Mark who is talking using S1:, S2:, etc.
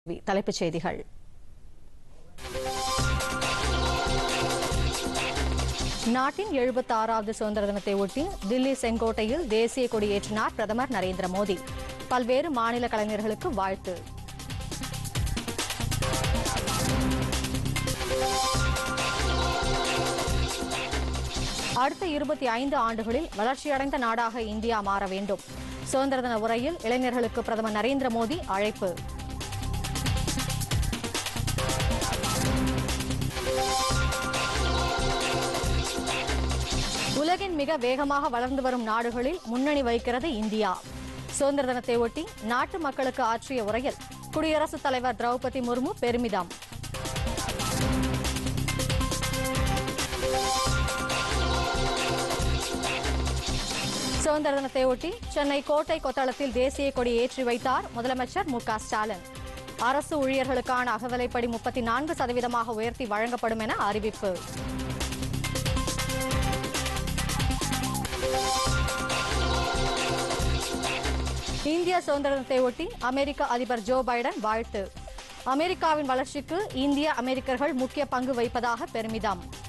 S1: தலைப்புச் செய்திகள் நாட்டின் எழுபத்தி ஆறாவது சுதந்திர தினத்தை ஒட்டி தில்லி செங்கோட்டையில் தேசிய கொடியேற்றினார் பிரதமர் நரேந்திர மோடி பல்வேறு மாநில கலைஞர்களுக்கு வாழ்த்து அடுத்த இருபத்தி ஐந்து ஆண்டுகளில் வளர்ச்சியடைந்த நாடாக இந்தியா மாற வேண்டும் சுதந்திர தின உரையில் இளைஞர்களுக்கு பிரதமர் நரேந்திர மோடி அழைப்பு உலகின் மிக வேகமாக வளர்ந்து வரும் நாடுகளில் முன்னணி வகிக்கிறது இந்தியா சுதந்திர தினத்தை ஒட்டி நாட்டு மக்களுக்கு ஆற்றிய உரையில் குடியரசுத் தலைவர் திரௌபதி முர்மு பெருமிதம் சுதந்திர தினத்தை ஒட்டி சென்னை கோட்டை கொத்தளத்தில் தேசிய கொடி ஏற்றி வைத்தார் முதலமைச்சர் மு க ஸ்டாலின் அரசு ஊழியர்களுக்கான அகவிலைப்படி முப்பத்தி நான்கு சதவீதமாக உயர்த்தி வழங்கப்படும் என அறிவிப்பு இந்திய சுதந்திர தினத்தை ஒட்டி அமெரிக்க அதிபர் ஜோ பைடன் வாழ்த்து அமெரிக்காவின் வளர்ச்சிக்கு இந்திய அமெரிக்கர்கள் முக்கிய பங்கு வகிப்பதாக பெருமிதம்